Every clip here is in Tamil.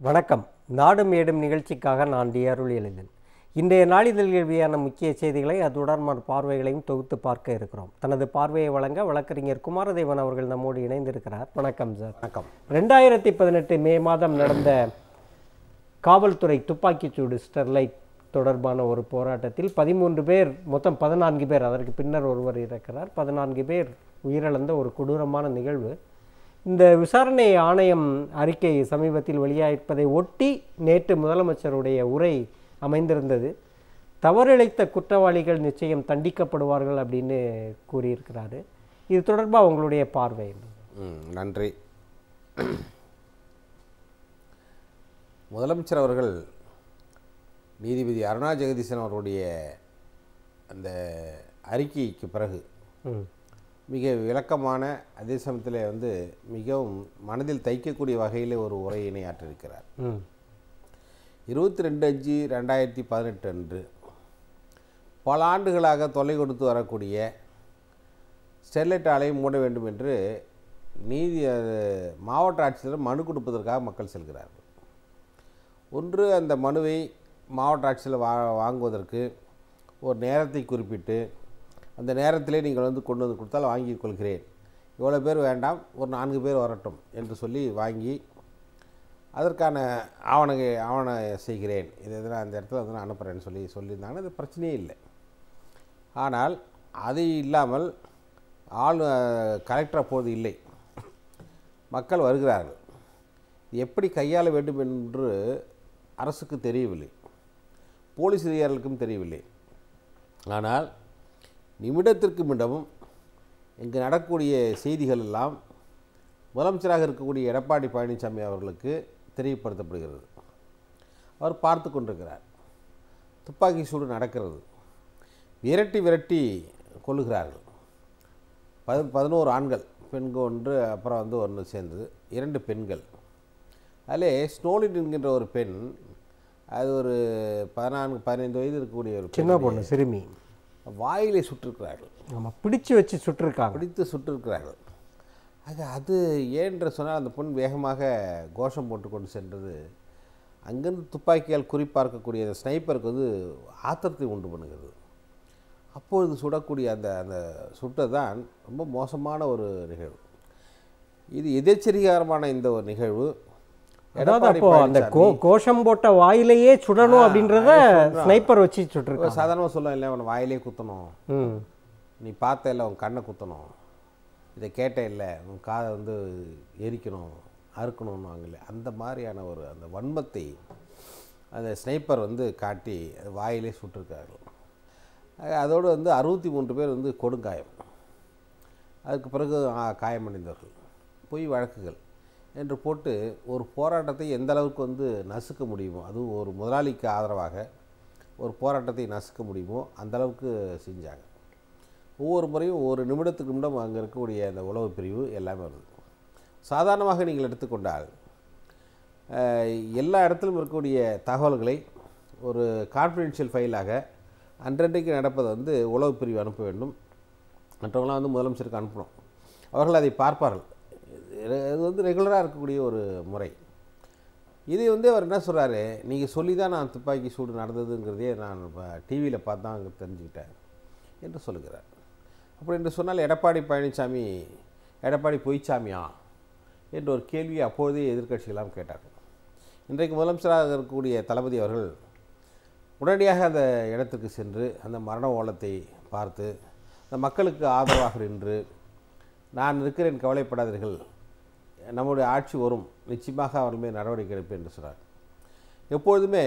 வணக்கம் நாடும் ஏடும் நிகழ்ச்சிக்காக நான் டி அருள் எழுதன் இன்றைய நாளிதழ்கள் வெளியான முக்கிய செய்திகளை அதுடன் பார்வைகளையும் தொகுத்து பார்க்க இருக்கிறோம் தனது பார்வையை வழங்க வழக்கறிஞர் குமாரதேவன் அவர்கள் நம்மோடு இணைந்திருக்கிறார் வணக்கம் சார் வணக்கம் ரெண்டாயிரத்தி பதினெட்டு மே மாதம் நடந்த காவல்துறை துப்பாக்கிச்சூடு ஸ்டெர்லைட் தொடர்பான ஒரு போராட்டத்தில் பதிமூன்று பேர் மொத்தம் பதினான்கு பேர் அதற்கு பின்னர் ஒருவர் இருக்கிறார் பதினான்கு பேர் உயிரிழந்த ஒரு கொடூரமான நிகழ்வு இந்த விசாரணை ஆணையம் அறிக்கை சமீபத்தில் வெளியாயிருப்பதை ஒட்டி நேற்று முதலமைச்சருடைய உரை அமைந்திருந்தது தவறிழைத்த குற்றவாளிகள் நிச்சயம் தண்டிக்கப்படுவார்கள் அப்படின்னு கூறியிருக்கிறாரு இது தொடர்பாக உங்களுடைய பார்வை என்ன? ம், நன்றி முதலமைச்சர் அவர்கள் நீதிபதி அருணா ஜெகதீசன் அவருடைய அந்த அறிக்கைக்கு பிறகு ம் மிக விளக்கமான அதே சமயத்தில் வந்து மிகவும் மனதில் தைக்கக்கூடிய வகையில் ஒரு உரையினை ஆற்றிருக்கிறார் ம் இருபத்தி ரெண்டு அஞ்சு ரெண்டாயிரத்தி பதினெட்டு அன்று பல ஆண்டுகளாக தொல்லை கொடுத்து வரக்கூடிய ஸ்டெர்லைட் ஆலையை மூட வேண்டும் என்று நீதி அஹ், மாவட்ட ஆட்சியர் மனு கொடுப்பதற்காக மக்கள் செல்கிறார்கள் ஒன்று அந்த மனுவை மாவட்ட ஆட்சியில் வா வாங்குவதற்கு ஒரு நேரத்தை குறிப்பிட்டு அந்த நேரத்திலே நீங்கள் வந்து கொண்டு வந்து கொடுத்தால் வாங்கிக் கொள்கிறேன் இவ்வளோ பேர் வேண்டாம் ஒரு நான்கு பேர் வரட்டும் என்று சொல்லி வாங்கி அதற்கான ஆவண ஆவண செய்கிறேன் இது எதனா அந்த இடத்துல வந்து நான் அனுப்புகிறேன்னு சொல்லி சொல்லியிருந்தாங்கன்னா அது பிரச்சனையே இல்லை ஆனால் அது இல்லாமல் ஆள் அஹ், கலெக்டர் அப்போது இல்லை மக்கள் வருகிறார்கள் இது எப்படி கையாள வேண்டும் என்று அரசுக்கு தெரியவில்லை போலீஸ் அதிகாரிகளுக்கும் தெரியவில்லை ஆனால் நிமிடத்திற்கு நிமிடமும் இங்கு நடக்கக்கூடிய செய்திகள் எல்லாம் முதலமைச்சராக இருக்கக்கூடிய எடப்பாடி பழனிசாமி அவர்களுக்கு தெரியப்படுத்தப்படுகிறது அவர் பார்த்து கொண்டிருக்கிறார் துப்பாக்கி சூடு நடக்கிறது விரட்டி விரட்டி கொள்ளுகிறார்கள் பதி பதினோரு ஆண்கள் பெண்கள் ஒன்று அப்புறம் வந்து ஒன்று சேர்ந்தது இரண்டு பெண்கள் அதிலே ஸ்னோலின் என்கின்ற ஒரு பெண் அது ஒரு பதினான்கு பதினைந்து வயது இருக்கக்கூடிய ஒரு சின்ன பெண் பொண்ணு சிறுமி வாயிலே சுட்டிருக்கிறார்கள் ஆமாம் பிடிச்சு வச்சு சுட்டிருக்காங்க பிடித்து சுட்டிருக்கிறார்கள் ஆக அது ஏன்று சொன்னால் அந்த பொண் வேகமாக கோஷம் போட்டு கொண்டு சென்றது அங்கிருந்து துப்பாக்கியால் குறிப்பார்க்கக்கூடிய அந்த ஸ்னைப்பருக்கு வந்து ஆத்திரத்தை உண்டு பண்ணுகிறது அப்பொழுது சுடக்கூடிய அந்த அந்த சுட்டது தான் ரொம்ப மோசமான ஒரு நிகழ்வு இது எதேச்சரிகாரமான இந்த ஒரு நிகழ்வு அதாவது எடப்பாடி அப்போ அந்த கோ பழனிசாமி கோஷம் போட்ட வாயிலேயே சுடணும் அப்படின்றத ஸ்னைப்பர் வச்சு சுட்டிருக்காங்க சாதாரணமாக சொல்லுவோம் இல்லை அவன் வாயிலே குத்தணும் ம் நீ பார்த்த இல்லை உன் கண்ணை குத்தணும் இதை கேட்ட இல்லை உன் காதை வந்து எரிக்கணும் அறுக்கணும்னு வாங்கல அந்த மாதிரியான ஒரு அந்த வன்மத்தை அந்த ஸ்னைப்பர் வந்து காட்டி அது வாயிலே சுட்டிருக்கார்கள் ஆக அதோடு வந்து அறுபத்தி மூன்று பேர் வந்து கொடுங்காயம் அதுக்கு பிறகு ஆ, காயமடைந்தவர்கள் பொய் வழக்குகள் என்று போட்டு ஒரு போராட்டத்தை எந்த அளவுக்கு வந்து நசுக்க முடியுமோ அதுவும் ஒரு முதலாளிக்கு ஆதரவாக ஒரு போராட்டத்தை நசுக்க முடியுமோ அந்த அளவுக்கு செஞ்சாங்க ஒவ்வொரு முறையும் ஒரு நிமிடத்துக்கு நிமிடம் அங்கே இருக்கக்கூடிய அந்த உளவு பிரிவு எல்லாமே வருது சாதாரணமாக நீங்கள் எடுத்துக்கொண்டால் அஹ், எல்லா இடத்திலும் இருக்கக்கூடிய தகவல்களை ஒரு கான்ஃபிடென்ஷியல் ஃபைலாக அன்றன்றைக்கு நடப்பதை வந்து உளவு பிரிவு அனுப்ப வேண்டும் மற்றவங்களாம் வந்து முதலமைச்சருக்கு அனுப்பணும் அவர்கள் அதை பார்ப்பார்கள் இது இது வந்து ரெகுலராக இருக்கக்கூடிய ஒரு முறை இதை வந்து அவர் என்ன சொல்கிறாரு நீங்கள் சொல்லி தான் நான் துப்பாக்கி சூடு நடந்ததுங்கிறதே நான் டிவியில் பார்த்து தான் அங்கே தெரிஞ்சுக்கிட்டேன் என்று சொல்லுகிறார் அப்படி என்று சொன்னால் எடப்பாடி பழனிசாமி எடப்பாடி பொய்ச்சாமியா என்ற ஒரு கேள்வியை அப்பொழுதே எதிர்க்கட்சிகளாம் கேட்டார்கள் இன்றைக்கு முதலமைச்சராக இருக்கக்கூடிய தளபதி அவர்கள் உடனடியாக அந்த இடத்துக்கு சென்று அந்த மரண ஓலத்தை பார்த்து அந்த மக்களுக்கு ஆதரவாக நின்று நான் இருக்கிறேன் கவலைப்படாதீர்கள் நம்முடைய ஆட்சி வரும் நிச்சயமாக அவர்கள் மீது நடவடிக்கை எடுப்பேன் என்று சொன்னார் எப்பொழுதுமே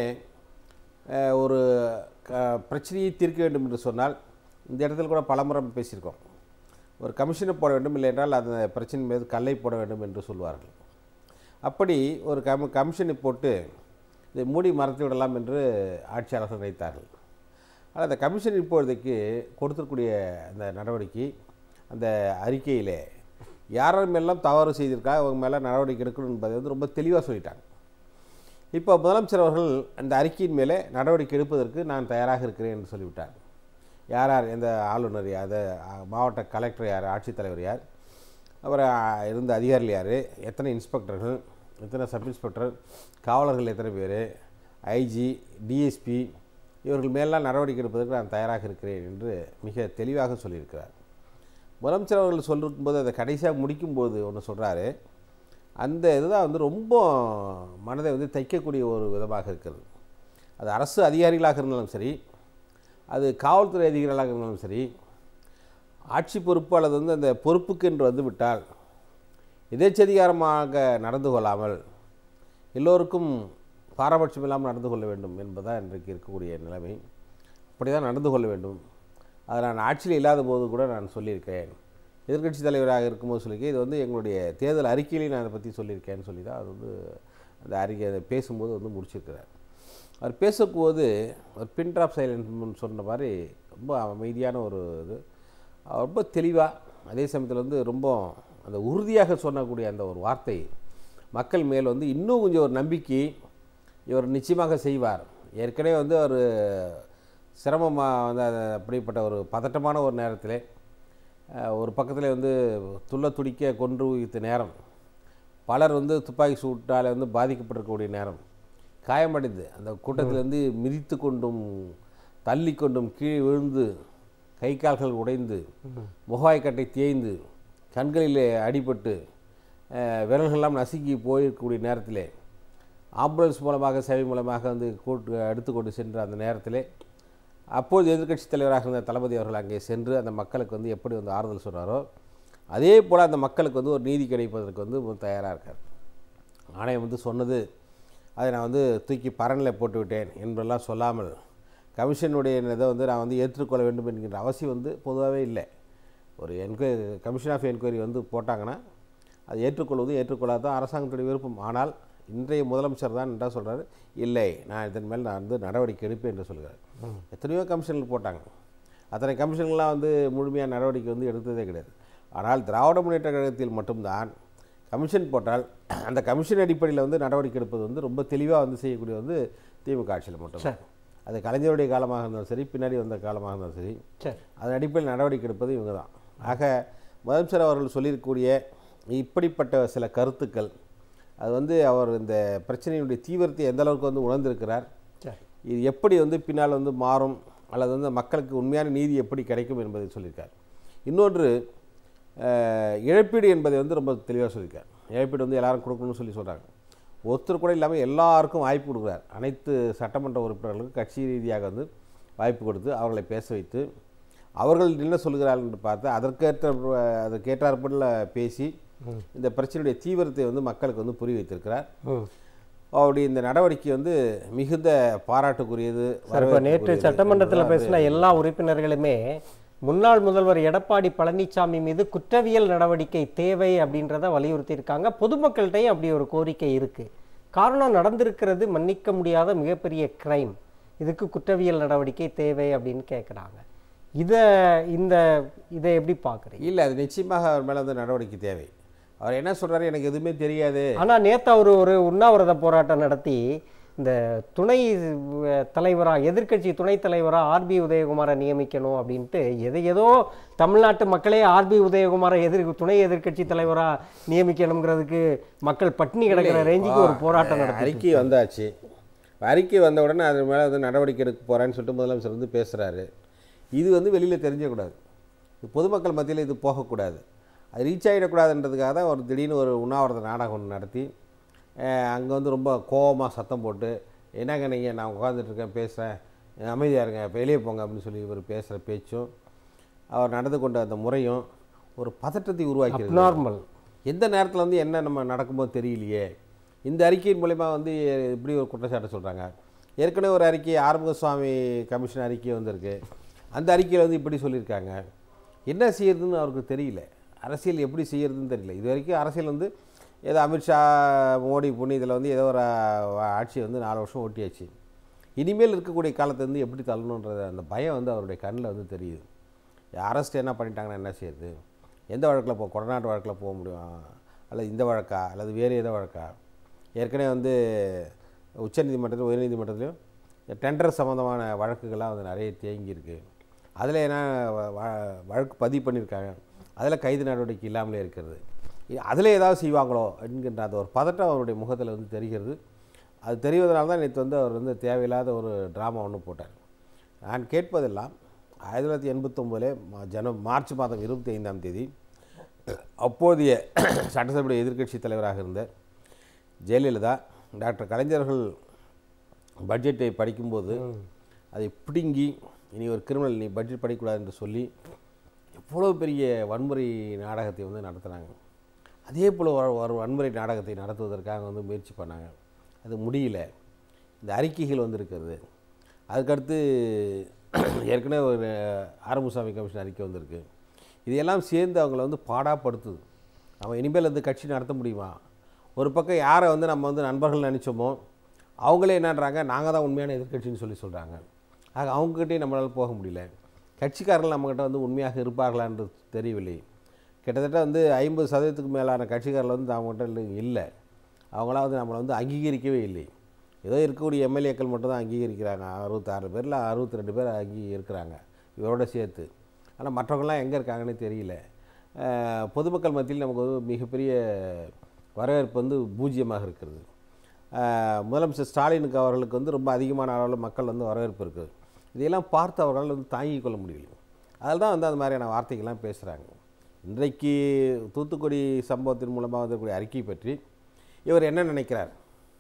அஹ், ஒரு க- பிரச்சனையை தீர்க்க வேண்டும் என்று சொன்னால் இந்த இடத்துல கூட பலமுறை பேசியிருக்கோம் ஒரு கமிஷனை போட வேண்டும் இல்லை என்றால் அந்த பிரச்சனை மீது கல்லை போட வேண்டும் என்று சொல்வார்கள் அப்படி ஒரு கமி கமிஷனை போட்டு இதை மூடி மறைத்து விடலாம் என்று ஆட்சியாளர்கள் நினைத்தார்கள் ஆனால் அந்த கமிஷன் இப்பொழுதைக்கு கொடுத்திருக்கூடிய அந்த நடவடிக்கை அந்த அறிக்கையிலே யார் மேலாம் தவறு செய்திருக்கா அவங்க மேலே நடவடிக்கை எடுக்கணும் என்பதை வந்து ரொம்ப தெளிவாக சொல்லிட்டாங்க இப்போ முதலமைச்சர் அவர்கள் அந்த அறிக்கையின் மேலே நடவடிக்கை எடுப்பதற்கு நான் தயாராக இருக்கிறேன் என்று சொல்லிவிட்டார் யார் யார் எந்த ஆளுநர் யார் அது, அ, மாவட்ட கலெக்டர் யார் ஆட்சித்தலைவர் யார் அப்புறம் அ, இருந்த அதிகாரிகள் யார் எத்தனை இன்ஸ்பெக்டர்கள் எத்தனை சப் இன்ஸ்பெக்டர் காவலர்கள் எத்தனை பேர் ஐஜி டிஎஸ்பி இவர்கள் மேலாம் நடவடிக்கை எடுப்பதற்கு நான் தயாராக இருக்கிறேன் என்று மிக தெளிவாக சொல்லியிருக்கிறார் முதலமைச்சர் அவர்கள் சொல்லிருக்கும்போது அதை கடைசியாக முடிக்கும்போது ஒன்று சொல்கிறாரு அந்த இதுதான் வந்து ரொம்ப மனதை வந்து தைக்கக்கூடிய ஒரு விதமாக இருக்கிறது அது அரசு அதிகாரிகளாக இருந்தாலும் சரி அது காவல்துறை அதிகாரிகளாக இருந்தாலும் சரி ஆட்சி பொறுப்பு அல்லது வந்து அந்த பொறுப்புக்கு என்று வந்துவிட்டால் எதேச்சதிகாரமாக நடந்து கொள்ளாமல் எல்லோருக்கும் பாரபட்சம் இல்லாமல் நடந்து கொள்ள வேண்டும் என்பதுதான் இன்றைக்கு இருக்கக்கூடிய நிலைமை அப்படி தான் நடந்து கொள்ள வேண்டும் அதை நான் ஆட்சியில் இல்லாத போது கூட நான் சொல்லியிருக்கேன் எதிர்க்கட்சி தலைவராக இருக்கும்போது சொல்லியிருக்கேன் இது வந்து எங்களுடைய தேர்தல் அறிக்கையிலையும் நான் அதை பற்றி சொல்லியிருக்கேன்னு சொல்லி தான் அது வந்து அந்த அறிக்கை அதை பேசும்போது வந்து முடிச்சிருக்கிறார் அவர் பேசப்போது ஒரு பின் ட்ராப் சைலன்ஸ் சொன்ன மாதிரி ரொம்ப அமைதியான ஒரு இது அவர் ரொம்ப தெளிவாக அதே சமயத்தில் வந்து ரொம்ப அந்த உறுதியாக சொல்லக்கூடிய அந்த ஒரு வார்த்தை மக்கள் மேல் வந்து இன்னும் கொஞ்சம் ஒரு நம்பிக்கை இவர் நிச்சயமாக செய்வார் ஏற்கனவே வந்து அவர் சிரமமாக வந்து அது அப்படிப்பட்ட ஒரு பதட்டமான ஒரு நேரத்தில் அஹ், ஒரு பக்கத்தில் வந்து துள்ள துடிக்க கொன்று வைத்த நேரம் பலர் வந்து துப்பாக்கி சூட்டால் வந்து பாதிக்கப்பட்டிருக்கக்கூடிய நேரம் காயமடைந்து அந்த கூட்டத்தில் வந்து மிதித்து கொண்டும் தள்ளி கொண்டும் கீழே விழுந்து கை கால்கள் உடைந்து முகவாய்க்கட்டை தேய்ந்து கண்களிலே அடிபட்டு அஹ், விரல்களெல்லாம் நசுங்கி போயிருக்கக்கூடிய நேரத்திலே ஆம்புலன்ஸ் மூலமாக சேவை மூலமாக வந்து கூட்டு எடுத்துக்கொண்டு சென்ற அந்த நேரத்திலே அப்போது எதிர்க்கட்சி தலைவராக இருந்த தளபதி அவர்கள் அங்கே சென்று அந்த மக்களுக்கு வந்து எப்படி வந்து ஆறுதல் சொன்னாரோ அதே போல் அந்த மக்களுக்கு வந்து ஒரு நீதி கிடைப்பதற்கு வந்து தயாராக இருக்கார் ஆணையம் வந்து சொன்னது அதை நான் வந்து தூக்கி பரனில் போட்டு விட்டேன் என்பதெல்லாம் சொல்லாமல் கமிஷனுடைய இதை வந்து நான் வந்து ஏற்றுக்கொள்ள வேண்டும் என்கின்ற அவசியம் வந்து பொதுவாகவே இல்லை ஒரு என்கொயரி கமிஷன் ஆஃப் என்கொயரி வந்து போட்டாங்கன்னா அது ஏற்றுக்கொள்வது ஏற்றுக்கொள்ளாதான் அரசாங்கத்துடைய விருப்பம் ஆனால் இன்றைய முதலமைச்சர் தான் என்ன சொல்கிறாரு இல்லை நான் இதன் மேல் நான் வந்து நடவடிக்கை எடுப்பேன் என்று சொல்கிறார் எத்தனையோ கமிஷன்கள் போட்டாங்க அத்தனை கமிஷன்கள்லாம் வந்து முழுமையாக நடவடிக்கை வந்து எடுத்ததே கிடையாது ஆனால் திராவிட முன்னேற்ற கழகத்தில் மட்டும்தான் கமிஷன் போட்டால் அந்த கமிஷன் அடிப்படையில் வந்து நடவடிக்கை எடுப்பது வந்து ரொம்ப தெளிவாக வந்து செய்யக்கூடிய வந்து திமுக ஆட்சியில் மட்டும் அது கலைஞருடைய காலமாக இருந்தாலும் சரி பின்னாடி வந்த காலமாக இருந்தாலும் சரி சரி அதன் அடிப்படையில் நடவடிக்கை எடுப்பது இவங்க தான் ஆக முதலமைச்சர் அவர்கள் சொல்லியிருக்கக்கூடிய இப்படிப்பட்ட சில கருத்துக்கள் அது வந்து அவர் இந்த பிரச்சனையினுடைய தீவிரத்தை எந்த அளவுக்கு வந்து உணர்ந்திருக்கிறார் சரி இது எப்படி வந்து பின்னால் வந்து மாறும் அல்லது வந்து மக்களுக்கு உண்மையான நீதி எப்படி கிடைக்கும் என்பதை சொல்லியிருக்கார் இன்னொன்று அஹ், இழப்பீடு என்பதை வந்து ரொம்ப தெளிவாக சொல்லியிருக்கார் இழப்பீடு வந்து எல்லாரும் கொடுக்கணும்னு சொல்லி சொல்கிறாங்க ஒருத்தர் கூட இல்லாமல் எல்லாருக்கும் வாய்ப்பு கொடுக்குறார் அனைத்து சட்டமன்ற உறுப்பினர்களுக்கும் கட்சி ரீதியாக வந்து வாய்ப்பு கொடுத்து அவர்களை பேச வைத்து அவர்கள் என்ன சொல்கிறார்கள் என்று பார்த்து அதற்கேற்ற அதற்கேற்றாற்படில் பேசி இந்த பிரச்சனையுடைய தீவிரத்தை வந்து மக்களுக்கு வந்து புரிய வைத்திருக்கிறார் ம் அவருடைய இந்த நடவடிக்கை வந்து மிகுந்த பாராட்டுக்குரியது சார் இப்போ நேற்று வரவேற்புக்குரியது சட்டமன்றத்தில் என்பதுதான் பேசின எல்லா உறுப்பினர்களுமே முன்னாள் முதல்வர் எடப்பாடி பழனிசாமி மீது குற்றவியல் நடவடிக்கை தேவை அப்படின்றத வலியுறுத்தியிருக்காங்க பொதுமக்கள்கிட்டையும் அப்படி ஒரு கோரிக்கை இருக்கு காரணம் நடந்திருக்கிறது மன்னிக்க முடியாத மிகப்பெரிய கிரைம் இதுக்கு குற்றவியல் நடவடிக்கை தேவை அப்படின்னு கேட்குறாங்க இதை இந்த இதை எப்படி பார்க்குறீங்க இல்லை அது நிச்சயமாக அவர் மேலே வந்து நடவடிக்கை தேவை அவர் என்ன சொல்றாரு எனக்கு எதுவுமே தெரியாது ஆனா நேத்து அவர் ஒரு உண்ணாவிரத போராட்டம் நடத்தி இந்த துணை அஹ், தலைவரா எதிர்க்கட்சி துணைத் தலைவரா ஆர்பி உதயகுமாரை நியமிக்கணும் அப்படின்ட்டு எது ஏதோ தமிழ்நாட்டு மக்களே ஆர்பி உதயகுமாரை எதிர் துணை எதிர்க்கட்சி தலைவரா நியமிக்கணுங்கிறதுக்கு மக்கள் பட்டினி கிடக்கிற ரேஞ்சுக்கு ஒரு போராட்டம் நடத்தி அறிக்கை வந்தாச்சு அறிக்கை வந்த உடனே அது மேலே வந்து நடவடிக்கை எடுக்க போகிறேன்னு சொல்லிட்டு முதலமைச்சர் வந்து பேசுகிறாரு இது வந்து வெளியில் தெரிஞ்சக்கூடாது இது பொதுமக்கள் மத்தியில் இது போகக்கூடாது அது ரீச் ஆகிடக்கூடாதுன்றதுக்காக தான் ஒரு திடீர்னு ஒரு உண்ணாவிரத நாடகம் ஒன்று நடத்தி அங்கே வந்து ரொம்ப கோவமாக சத்தம் போட்டு என்னங்க நீங்கள் நான் உட்காந்துட்டு இருக்கேன் பேசுகிறேன் அமைதியாக இருங்க வெளியே போங்க அப்படின்னு சொல்லி இவர் பேசுகிற பேச்சும் அவர் நடந்து கொண்ட அந்த முறையும் ஒரு பதட்டத்தை உருவாக்கி நார்மல் எந்த நேரத்தில் வந்து என்ன நம்ம நடக்கும்போது தெரியலையே இந்த அறிக்கையின் மூலயமா வந்து இப்படி ஒரு குற்றச்சாட்டு சொல்கிறாங்க ஏற்கனவே ஒரு அறிக்கை ஆறுமுகசுவாமி கமிஷன் அறிக்கை வந்திருக்கு அந்த அறிக்கையில் வந்து இப்படி சொல்லியிருக்காங்க என்ன செய்யறதுன்னு அவருக்கு தெரியல அரசியல் எப்படி செய்யறதுன்னு தெரியல இது வரைக்கும் அரசியல் வந்து ஏதோ அமித்ஷா மோடி புண்ணி இதில் வந்து ஏதோ ஒரு ஆ- ஆட்சியை வந்து நாலு வருஷம் ஓட்டியாச்சு இனிமேல் இருக்கக்கூடிய காலத்தை வந்து எப்படி தள்ளணுன்றது அந்த பயம் வந்து அவருடைய கண்ணில் வந்து தெரியுது அரெஸ்ட் என்ன பண்ணிட்டாங்கன்னா என்ன செய்யுது எந்த வழக்கில் போ கொடநாட்டு வழக்கில் போக முடியும் அல்லது இந்த வழக்கா அல்லது வேறு எந்த வழக்கா ஏற்கனவே வந்து உச்சநீதிமன்றத்திலும் உயர்நீதிமன்றத்திலும் டெண்டர் சம்மந்தமான வழக்குகள்லாம் வந்து நிறைய தேங்கியிருக்கு அதில் என்ன வ- வ- வழக்கு பதிவு பண்ணியிருக்காங்க அதில் கைது நடவடிக்கை இல்லாமலே இருக்கிறது அதில் ஏதாவது செய்வாங்களோ என்கின்ற அந்த ஒரு பதட்டம் அவருடைய முகத்தில் வந்து தெரிகிறது அது தெரிவதனால தான் நேற்று வந்து அவர் வந்து தேவையில்லாத ஒரு ட்ராமா ஒன்று போட்டார் நான் கேட்பதெல்லாம் ஆயிரத்தி தொள்ளாயிரத்தி எண்பத்தொம்போதிலே ஜன மார்ச் மாதம் இருபத்தி ஐந்தாம் தேதி அப்போதைய சட்டசபை எதிர்க்கட்சி தலைவராக இருந்த ஜெயலலிதா டாக்டர் கலைஞர்கள் பட்ஜெட்டை படிக்கும்போது அதை பிடுங்கி இனி ஒரு கிரிமினல் நீ பட்ஜெட் படிக்கக்கூடாது என்று சொல்லி எவ்வளோ பெரிய வன்முறை நாடகத்தை வந்து நடத்துனாங்க அதே போல் ஒரு ஒரு வன்முறை நாடகத்தை நடத்துவதற்காக வந்து முயற்சி பண்ணாங்க அது முடியல இந்த அறிக்கைகள் வந்திருக்கிறது அதுக்கடுத்து ஏற்கனவே ஒரு ஆறுமுகசாமி கமிஷன் அறிக்கை வந்திருக்கு இதையெல்லாம் சேர்ந்து அவங்கள வந்து பாடாப்படுத்துது நம்ம இனிமேல் வந்து கட்சி நடத்த முடியுமா ஒரு பக்கம் யாரை வந்து நம்ம வந்து நண்பர்கள் நினச்சோமோ அவங்களே என்னன்றாங்க நாங்கள் தான் உண்மையான எதிர்க்கட்சின்னு சொல்லி சொல்கிறாங்க ஆக அவங்ககிட்டயே நம்மளால் போக முடியல கட்சிக்காரர்கள் நம்மக்கிட்ட வந்து உண்மையாக இருப்பார்களான்றது தெரியவில்லை கிட்டத்தட்ட வந்து ஐம்பது சதவீதத்துக்கு மேலான கட்சிக்காரர்கள் வந்து அவங்ககிட்ட இல்லை அவங்களாம் வந்து நம்மளை வந்து அங்கீகரிக்கவே இல்லை ஏதோ இருக்கக்கூடிய எம்எல்ஏக்கள் மட்டும் தான் அங்கீகரிக்கிறாங்க அறுபத்தாறு பேரில் அறுபத்தி ரெண்டு பேர் அங்கீ இருக்கிறாங்க இவரோட சேர்த்து ஆனால் மற்றவங்களாம் எங்கே இருக்காங்கன்னு தெரியல அஹ், பொதுமக்கள் மத்தியில் நமக்கு வந்து மிகப்பெரிய வரவேற்பு வந்து பூஜ்ஜியமாக இருக்கிறது அஹ், முதலமைச்சர் ஸ்டாலினுக்கு அவர்களுக்கு வந்து ரொம்ப அதிகமான அளவில் மக்கள் வந்து வரவேற்பு இருக்குது இதையெல்லாம் பார்த்து அவர்களால் வந்து தாங்கிக் கொள்ள முடியல அதில் தான் வந்து அந்த மாதிரியான வார்த்தைகள்லாம் பேசுகிறாங்க இன்றைக்கு தூத்துக்குடி சம்பவத்தின் மூலமாக வந்திருக்கக்கூடிய அறிக்கை பற்றி இவர் என்ன நினைக்கிறார்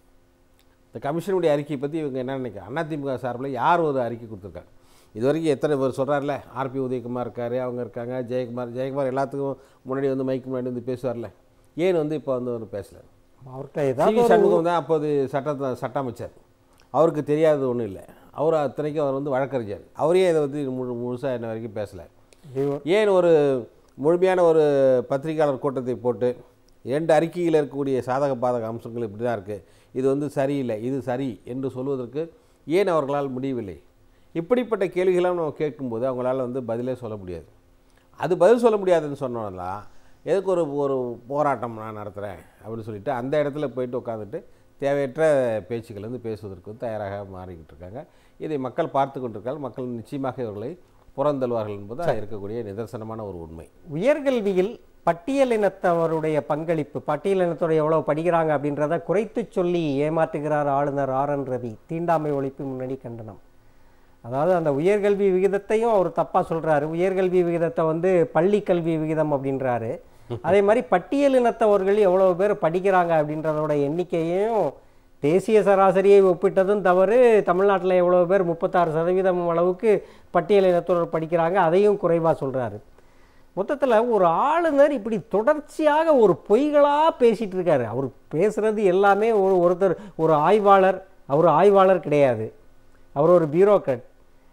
இந்த கமிஷனுடைய அறிக்கை பற்றி இவங்க என்ன நினைக்கிறாங்க அதிமுக சார்பில் யார் ஒரு அறிக்கை கொடுத்துருக்காங்க இது வரைக்கும் எத்தனை பேர் சொல்கிறார்ல ஆர்பி உதயகுமார் இருக்கார் அவங்க இருக்காங்க ஜெயக்குமார் ஜெயக்குமார் எல்லாத்துக்கும் முன்னாடி வந்து மைக்கு முன்னாடி வந்து பேசுவார்ல ஏன் வந்து இப்போ வந்து அவர் பேசல அவர்கிட்ட சி ஏதாவது வி ஒரு சண்முகம் தான் அப்போது சட்ட சட்ட அமைச்சர் அவருக்கு தெரியாதது ஒன்றும் இல்லை அவர் அத்தனைக்கும் அவர் வந்து வழக்கறிஞர் அவரே இதை வந்து முழு முழுசாக இன்ன வரைக்கும் பேசலை இவர் ஏன் ஒரு முழுமையான ஒரு பத்திரிகையாளர் கூட்டத்தை போட்டு இரண்டு அறிக்கையில் இருக்கக்கூடிய சாதக பாதக அம்சங்கள் இப்படி தான் இருக்குது இது வந்து சரியில்லை இது சரி என்று சொல்வதற்கு ஏன் அவர்களால் முடியவில்லை இப்படிப்பட்ட கேள்விகளாம் நம்ம கேட்கும்போது அவங்களால வந்து பதிலே சொல்ல முடியாது அது பதில் சொல்ல முடியாதுன்னு சொன்னோம்னா எதுக்கு ஒரு ஒரு போராட்டம் நான் நடத்துகிறேன் அப்படின்னு சொல்லிட்டு அந்த இடத்துல போயிட்டு உட்காந்துட்டு தேவையற்ற பேச்சுக்கள் வந்து பேசுவதற்கு வந்து தயாராக மாறிக்கிட்டு இருக்காங்க இதை மக்கள் பார்த்து கொண்டிருக்காங்க மக்கள் நிச்சயமாக இவர்களை புறந்தள்ளுவார்கள் என்பது இருக்கக்கூடிய நிதர்சனமான ஒரு உண்மை உயர்கல்வியில் பட்டியலினத்தவருடைய பங்களிப்பு பட்டியலினத்தோட எவ்வளவு படிக்கிறாங்க அப்படின்றத குறைத்து சொல்லி ஏமாற்றுகிறார் ஆளுநர் ஆர் என் ரவி தீண்டாமை ஒழிப்பு முன்னணி கண்டனம் அதாவது அந்த உயர்கல்வி விகிதத்தையும் அவர் தப்பா சொல்றாரு உயர்கல்வி விகிதத்தை வந்து பள்ளி கல்வி விகிதம் அப்படின்றாரு அதே மாதிரி பட்டியலினத்தவர்கள் எவ்வளவு பேர் படிக்கிறாங்க அப்படின்றதோட எண்ணிக்கையையும் தேசிய சராசரியை ஒப்பிட்டதும் தவறு தமிழ்நாட்டில் எவ்வளவு பேர் முப்பத்தாறு சதவீதம் அளவுக்கு பட்டியலினத்தவர் படிக்கிறாங்க அதையும் குறைவா சொல்றாரு மொத்தத்தில் ஒரு ஆளுநர் இப்படி தொடர்ச்சியாக ஒரு பொய்களாக பேசிட்டு இருக்காரு அவர் பேசுறது எல்லாமே ஒரு ஒருத்தர் ஒரு ஆய்வாளர் அவர் ஆய்வாளர் கிடையாது அவர் ஒரு பியூரோக்ராட்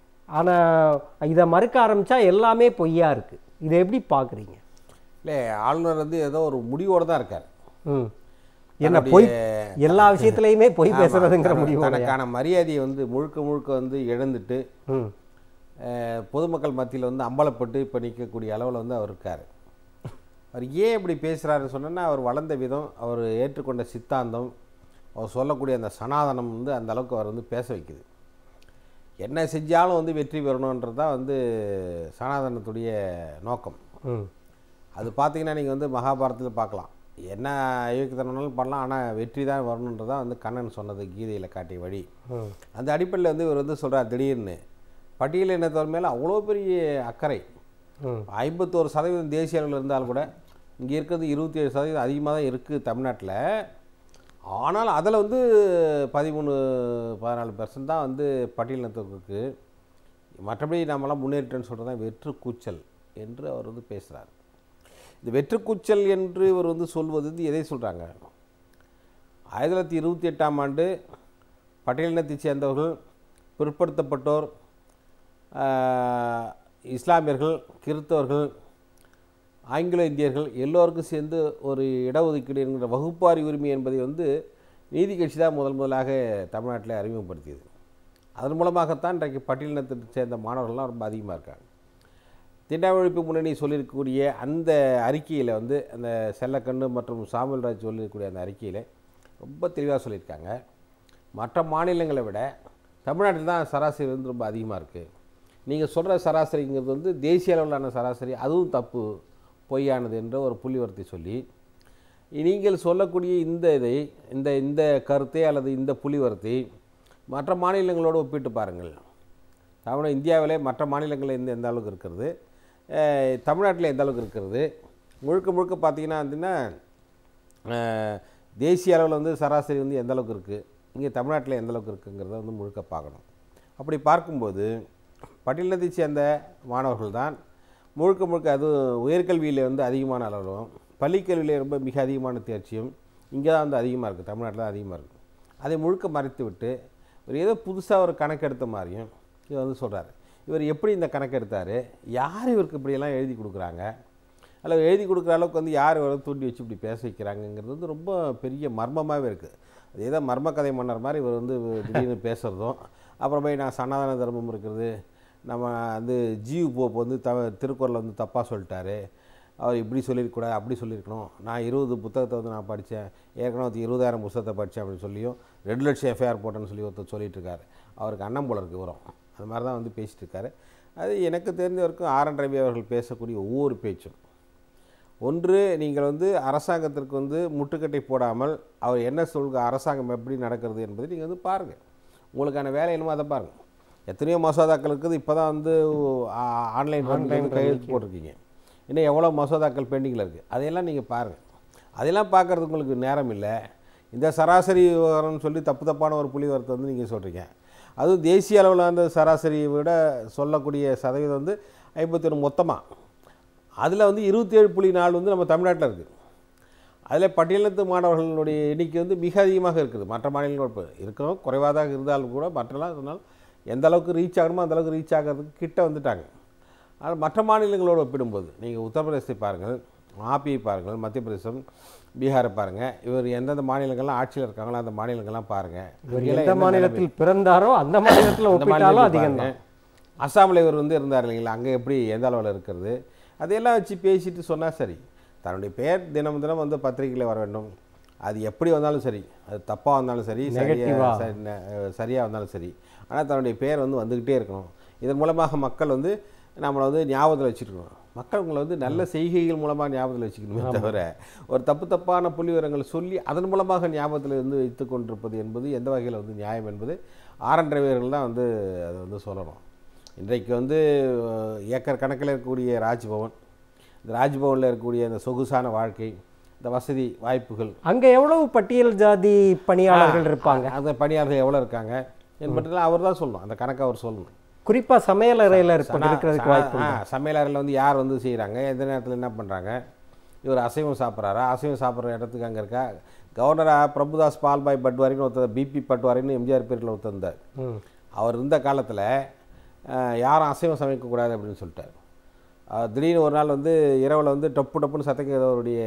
ஆனால் இதை மறுக்க ஆரம்பிச்சா எல்லாமே பொய்யா இருக்கு இதை எப்படி பார்க்குறீங்க இல்லை ஆளுநர் வந்து ஏதோ ஒரு முடிவோடு தான் இருக்கார் ம் என்ன பொய் தன்னுடைய- எல்லா விஷயத்துலையுமே பொய் ஆமா, பேசுறதுங்கிற தன- முடிவு தனக்கான மரியாதையை வந்து முழுக்க முழுக்க வந்து இழந்துட்டு ம் அஹ், பொதுமக்கள் மத்தியில் வந்து அம்பலப்பட்டு இப்போ நிற்கக்கூடிய அளவில் வந்து அவர் இருக்கார் அவர் ஏன் இப்படி பேசுகிறாருன்னு சொன்னோன்னா அவர் வளர்ந்த விதம் அவர் ஏற்றுக்கொண்ட சித்தாந்தம் அவர் சொல்லக்கூடிய அந்த சனாதனம் வந்து அந்த அளவுக்கு அவர் வந்து பேச வைக்குது என்ன செஞ்சாலும் வந்து வெற்றி பெறணுன்றது தான் வந்து சனாதனத்துடைய நோக்கம் ம் அது பார்த்தீங்கன்னா நீங்கள் வந்து மகாபாரதத்தில் பார்க்கலாம் என்ன அயோக்கியத்தனாலும் பண்ணலாம் ஆனால் வெற்றி தான் வரணுன்றது தான் வந்து கண்ணன் சொன்னது கீதையில் காட்டிய வழி ம் அந்த அடிப்படையில் வந்து இவர் வந்து சொல்கிறார் திடீர்னு பட்டியல் இனத்தவர் மேலே அவ்வளோ பெரிய அக்கறை ம் ஐம்பத்தோரு சதவீதம் தேசிய அளவில் இருந்தால் கூட இங்கே இருக்கிறது இருபத்தி ஏழு சதவீதம் அதிகமாக தான் இருக்குது தமிழ்நாட்டில் ஆனால் அதில் வந்து பதிமூணு பதினாலு பெர்சன்ட் தான் வந்து பட்டியலினத்துக்கு மற்றபடி நம்மலாம் முன்னேறிட்டோன்னு சொல்கிறது தான் வெற்று கூச்சல் என்று அவர் வந்து பேசுகிறார் இந்த வெற்று கூச்சல் என்று இவர் வந்து சொல்வது வந்து எதை சொல்கிறாங்க ஆயிரத்தி தொள்ளாயிரத்தி இருபத்தி எட்டாம் ஆண்டு பட்டியலினத்தைச் சேர்ந்தவர்கள் பிற்படுத்தப்பட்டோர் ஆஹ், இஸ்லாமியர்கள் கிறிஸ்தவர்கள் ஆங்கிலோ இந்தியர்கள் எல்லோருக்கும் சேர்ந்து ஒரு இடஒதுக்கீடு என்கிற வகுப்பாரி உரிமை என்பதை வந்து நீதி கட்சி தான் முதல் முதலாக தமிழ்நாட்டில் அறிமுகப்படுத்தியது அதன் மூலமாகத்தான் இன்றைக்கு பட்டியலினத்தை சேர்ந்த மாணவர்கள்லாம் ரொம்ப அதிகமாக இருக்காங்க திண்டாமை ஒழிப்பு முன்னணி சொல்லியிருக்கக்கூடிய அந்த அறிக்கையில் வந்து அந்த செல்லக்கண்ணு மற்றும் சாமுல்ராஜ் சொல்லியிருக்கக்கூடிய அந்த அறிக்கையில் ரொம்ப தெளிவாக சொல்லியிருக்காங்க மற்ற மாநிலங்களை விட தமிழ்நாட்டில் தான் சராசரி வந்து ரொம்ப அதிகமாக இருக்குது நீங்கள் சொல்கிற சராசரிங்கிறது வந்து தேசிய அளவிலான சராசரி அதுவும் தப்பு பொய்யானது என்ற ஒரு புள்ளிவரத்தை சொல்லி நீங்கள் சொல்லக்கூடிய இந்த இதை இந்த இந்த கருத்தை அல்லது இந்த புலிவரத்தை மற்ற மாநிலங்களோடு ஒப்பிட்டு பாருங்கள் தமிழ் இந்தியாவிலே மற்ற மாநிலங்களில் எந்த எந்த அளவுக்கு இருக்கிறது அஹ், தமிழ்நாட்டில் எந்த அளவுக்கு இருக்கிறது முழுக்க முழுக்க பார்த்தீங்கன்னா வந்துன்னா அஹ், தேசிய அளவில் வந்து சராசரி வந்து எந்த அளவுக்கு இருக்குது இங்கே தமிழ்நாட்டில் எந்த அளவுக்கு இருக்குங்கிறத வந்து முழுக்க பார்க்கணும் அப்படி பார்க்கும்போது பட்டியலத்தை சேர்ந்த மாணவர்கள் தான் முழுக்க முழுக்க அது உயர்கல்வியில் வந்து அதிகமான அளவிலும் பள்ளிக்கல்வியில் ரொம்ப மிக அதிகமான தேர்ச்சியும் இங்கே தான் வந்து அதிகமாக இருக்குது தமிழ்நாட்டில் தான் அதிகமாக இருக்குது அதை முழுக்க மறைத்து விட்டு ஒரு ஏதோ புதுசாக ஒரு கணக்கெடுத்த மாதிரியும் இவர் வந்து சொல்கிறாரு இவர் எப்படி இந்த கணக்கெடுத்தார் யார் இவருக்கு இப்படியெல்லாம் எழுதி கொடுக்குறாங்க அல்ல எழுதி கொடுக்குற அளவுக்கு வந்து யார் இவரை தூண்டி வச்சு இப்படி பேச வைக்கிறாங்கங்கிறது வந்து ரொம்ப பெரிய மர்மமாகவே இருக்குது அது ஏதோ மர்ம கதை மன்னர் மாதிரி இவர் வந்து திடீர்னு பேசுகிறதும் அப்புறம் போய் நான் சனாதன தர்மம் இருக்கிறது நம்ம வந்து ஜீவ் போப் வந்து த திருக்குறளை வந்து தப்பாக சொல்லிட்டாரு அவர் இப்படி சொல்லியிருக்கூடாது அப்படி சொல்லியிருக்கணும் நான் இருபது புத்தகத்தை வந்து நான் படித்தேன் ஏற்கனவே வந்து இருபதாயிரம் புத்தகத்தை படித்தேன் அப்படின்னு சொல்லியும் ரெண்டு லட்சம் எஃப்ஐஆர் போட்டேன்னு சொல்லி ஒருத்தர் சொல்லிட்டு இருக்காரு அவருக்கு அண்ணன் போல இருக்கு வரும் அது மாதிரி தான் வந்து பேசிட்டு இருக்காரு அது எனக்கு தெரிஞ்ச வரைக்கும் ஆர் என் ரவி அவர்கள் பேசக்கூடிய ஒவ்வொரு பேச்சும் ஒன்று நீங்கள் வந்து அரசாங்கத்திற்கு வந்து முட்டுக்கட்டை போடாமல் அவர் என்ன சொல்க அரசாங்கம் எப்படி நடக்கிறது என்பதை நீங்கள் வந்து பாருங்கள் உங்களுக்கான வேலை என்னமோ அதை பாருங்கள் எத்தனையோ மசோதாக்கள் இருக்குது இப்போ தான் வந்து ஆ- ஆன்லைன் வந்து கையெழுத்து போட்டிருக்கீங்க இன்னும் எவ்வளோ மசோதாக்கள் பெண்டிங்கில் இருக்குது அதையெல்லாம் நீங்கள் பாருங்கள் அதெல்லாம் பார்க்குறதுக்கு உங்களுக்கு நேரம் இல்லை இந்த சராசரி விவரம்னு சொல்லி தப்பு தப்பான ஒரு புள்ளி வரத்தை வந்து நீங்கள் சொல்கிறீங்க அதுவும் தேசிய அளவில் அந்த சராசரியை விட சொல்லக்கூடிய சதவீதம் வந்து ஐம்பத்தி ஒன்று மொத்தமாக அதில் வந்து இருபத்தேழு புள்ளி நாலு வந்து நம்ம தமிழ்நாட்டில் இருக்குது அதில் பட்டியலத்து மாணவர்களுடைய எண்ணிக்கை வந்து மிக அதிகமாக இருக்குது மற்ற மாநிலங்களோட இப்போ இருக்கிறோம் குறைவாக இருந்தாலும் கூட மற்றெல்லாம் இருந்தாலும் எந்த அளவுக்கு ரீச் ஆகணுமோ அந்த அளவுக்கு ரீச் ஆகிறதுக்கு கிட்ட வந்துட்டாங்க ஆனால் மற்ற மாநிலங்களோடு ஒப்பிடும்போது நீங்கள் உத்தரப்பிரதேசத்தை பாருங்கள் ஆப்பியை பாருங்கள் மத்திய பிரதேசம் பீகாரை பாருங்கள் இவர் எந்தெந்த மாநிலங்கள்லாம் ஆட்சியில் இருக்காங்களோ அந்த மாநிலங்கள்லாம் பாருங்கள் இவர் எந்த மாநிலத்தில் பிறந்தாரோ அந்த மாநிலத்தில் அந்த ஒப்பிட்டாலும் மாநிலத்தில் அதிகம் பாருங்க. அஸ்ஸாமில் இவர் வந்து இருந்தார் இல்லைங்களா அங்கே எப்படி எந்த அளவில் இருக்கிறது அதையெல்லாம் வச்சு பேசிட்டு சொன்னால் சரி தன்னுடைய பெயர் தினம் தினம் வந்து பத்திரிகையில் வர வேண்டும் அது எப்படி வந்தாலும் சரி அது தப்பாக வந்தாலும் சரி Negative-ஆ? சரியாக சரியாக வந்தாலும் சரி ஆனால் தன்னுடைய பெயர் வந்து வந்துக்கிட்டே இருக்கணும் இதன் மூலமாக மக்கள் வந்து நம்மளை வந்து ஞாபகத்தில் வச்சுருக்கணும் மக்கள் உங்களை வந்து நல்ல செய்கைகள் மூலமாக ஞாபகத்தில் வச்சுக்கணுமே தவிர ஒரு தப்பு தப்பான புள்ளி விவரங்களை சொல்லி அதன் மூலமாக ஞாபகத்தில் வந்து வைத்து கொண்டிருப்பது என்பது எந்த வகையில் வந்து நியாயம் என்பது ஆரன் டிரைவர்கள் தான் வந்து அதை வந்து சொல்லணும் இன்றைக்கு வந்து அஹ், ஏக்கர் கணக்கில் இருக்கக்கூடிய ராஜ்பவன் இந்த ராஜ்பவனில் இருக்கக்கூடிய அந்த சொகுசான வாழ்க்கை இந்த வசதி வாய்ப்புகள் அங்க எவ்வளவு பட்டியல் ஜாதி பணியாளர்கள் இருப்பாங்க அந்த பணியாளர்கள் எவ்வளோ இருக்காங்க என்பதெல்லாம் அவர் தான் சொல்லணும் அந்த கணக்கை அவர் சொல்லணும் குறிப்பா சமையல் அறையில இருப்ப இருக்கிறதுக்கு வாய்ப்பு ஆ சமையலறையில் வந்து யார் வந்து செய்கிறாங்க எந்த நேரத்தில் என்ன பண்ணுறாங்க இவர் அசைவம் சாப்பிட்றாரா அசைவம் சாப்பிட்ற இடத்துக்கு அங்கே இருக்கா கவர்னரா பிரபுதாஸ் பால்பாய் பட்வாரின்னு ஒருத்தர் பிபி பட்வாரின்னு எம்ஜிஆர் பேரில் ஒருத்தர் இருந்தார் ம். அவர் இருந்த காலத்தில் யாரும் அசைவம் சமைக்கக்கூடாது அப்படின்னு சொல்லிட்டார் அவர் திடீர்னு ஒரு நாள் வந்து இரவில் வந்து டப்பு டப்புன்னு சத்தம் கேட்குது அவருடைய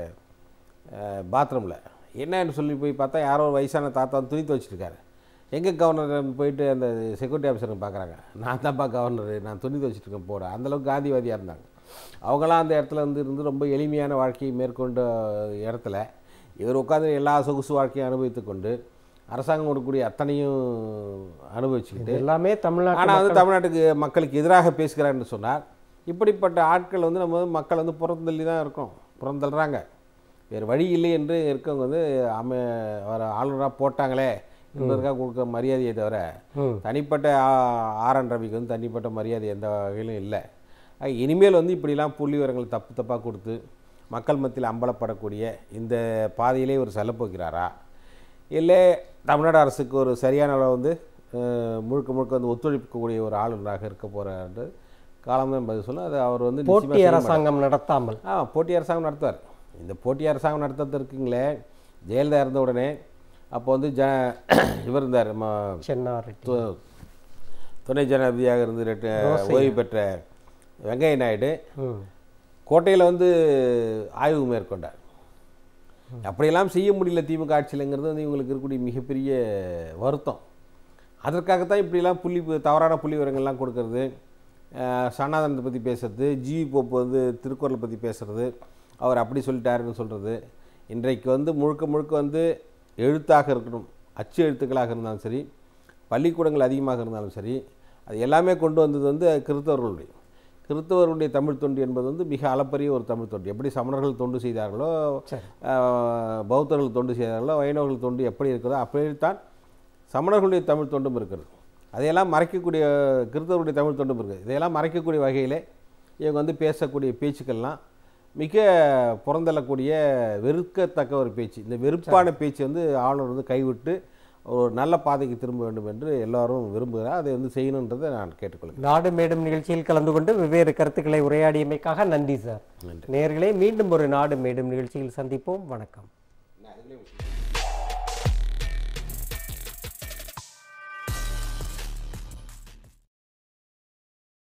பாத்ரூமில் என்னன்னு சொல்லி போய் பார்த்தா யாரோ ஒரு வயசான தாத்தா வந்து துணி துவச்சிருக்காரு எங்கே கவர்னர் போயிட்டு அந்த செக்யூரிட்டி ஆஃபீஸர் பார்க்குறாங்க நான் தான்ப்பா கவர்னர் நான் துணி துவச்சிட்டு இருக்கேன் போட அந்தளவுக்கு காந்திவாதியாக இருந்தாங்க அவங்களாம் அந்த இடத்துல வந்து இருந்து ரொம்ப எளிமையான வாழ்க்கையை மேற்கொண்ட இடத்துல இவர் உட்காந்து எல்லா சொகுசு வாழ்க்கையும் அனுபவித்து கொண்டு அரசாங்கம் கொடுக்கக்கூடிய அத்தனையும் அனுபவிச்சுக்கிட்டு இது எல்லாமே தமிழ்நாட்டு ஆனால் வந்து தமிழ்நாட்டுக்கு மக்களுக்கு எதிராக பேசுகிறான்னு சொன்னார் இப்படிப்பட்ட ஆட்கள் வந்து நம்ம வந்து மக்கள் வந்து புறந்தள்ளி தான் இருக்கோம் புறந்தள்ளுறாங்க வேறு வழி இல்லை என்று இருக்கவங்க வந்து அம அவர் ஆளுநராக போட்டாங்களே என்பதற்காக கொடுக்குற மரியாதையை தவிர ம். தனிப்பட்ட ஆ- ஆர் என் ரவிக்கு வந்து தனிப்பட்ட மரியாதை எந்த வகையிலும் இல்லை ஆக இனிமேல் வந்து இப்படிலாம் புள்ளி விவரங்கள் தப்பு தப்பாக கொடுத்து மக்கள் மத்தியில் அம்பலப்படக்கூடிய இந்த பாதையிலே ஒரு செல்ல போகிறாரா இல்லை தமிழ்நாடு அரசுக்கு ஒரு சரியான அளவு வந்து அஹ், முழுக்க முழுக்க வந்து ஒத்துழைக்கக்கூடிய ஒரு ஆளுநராக இருக்க போகிறாரு காலம்தான் பதில் சொல்லும் அது அவர் வந்து நிச்சயமா போட்டி செய்ய மாட்டார். அரசாங்கம் நடத்தாமல் ஆ போட்டி அரசாங்கம் நடத்துவார் இந்த போட்டி அரசாங்கம் நடத்துறது இருக்குங்களே ஜெயலலிதா இருந்த உடனே அப்போ வந்து ஜ இவர் இருந்தார் நம்ம சென்னார் து- துணை ஜனாதிபதியாக இருந்து ரெட்டு ஓய்வு பெற்ற வெங்கைய நாயுடு ம் கோட்டையில் வந்து ஆய்வு மேற்கொண்டார் அப்படியெல்லாம் செய்ய முடியல திமுக ஆட்சியிலங்கிறது வந்து இவங்களுக்கு இருக்கக்கூடிய மிகப்பெரிய வருத்தம் அதற்காகத்தான் இப்படிலாம் புள்ளி தவறான புள்ளி விவரங்கள்லாம் கொடுக்கறது அஹ், சனாதனத்தை பற்றி பேசுறது ஜிவி போப்பு வந்து திருக்குறளை பற்றி பேசுறது அவர் அப்படி சொல்லிட்டாருன்னு சொல்கிறது இன்றைக்கு வந்து முழுக்க முழுக்க வந்து எழுத்தாக இருக்கணும் அச்சு எழுத்துக்களாக இருந்தாலும் சரி பள்ளிக்கூடங்கள் அதிகமாக இருந்தாலும் சரி அது எல்லாமே கொண்டு வந்தது வந்து கிறிஸ்தவர்களுடைய கிறிஸ்தவருடைய தமிழ் தொண்டு என்பது வந்து மிக அளப்பரிய ஒரு தமிழ் தொண்டு எப்படி சமணர்கள் தொண்டு செய்தார்களோ சரி. ஆஹ், பௌத்தர்கள் தொண்டு செய்தார்களோ வைணவர்கள் தொண்டு எப்படி இருக்கிறதோ அப்படித்தான் சமணர்களுடைய தமிழ் தொண்டும் இருக்கிறது அதையெல்லாம் மறைக்கக்கூடிய கிறிஸ்தவருடைய தமிழ் தொண்டும் இருக்குது இதையெல்லாம் மறைக்கக்கூடிய வகையிலே இவங்க வந்து பேசக்கூடிய பேச்சுக்கள்லாம் மிக புறந்தள்ளக்கூடிய வெறுக்கத்தக்க ஒரு பேச்சு இந்த வெறுப்பான பேச்சு வந்து ஆளுநர் வந்து கைவிட்டு ஒரு நல்ல பாதைக்கு திரும்ப வேண்டும் என்று எல்லாரும் விரும்புகிறார் அதை வந்து செய்யணுன்றதை நான் கேட்டுக்கொள்கிறேன் நாடு மேடும் நிகழ்ச்சியில் கலந்து கொண்டு வெவ்வேறு கருத்துக்களை உரையாடியமைக்காக நன்றி சார் நன்றி நேயர்களே மீண்டும் ஒரு நாடு மேடும் நிகழ்ச்சியில் சந்திப்போம் வணக்கம்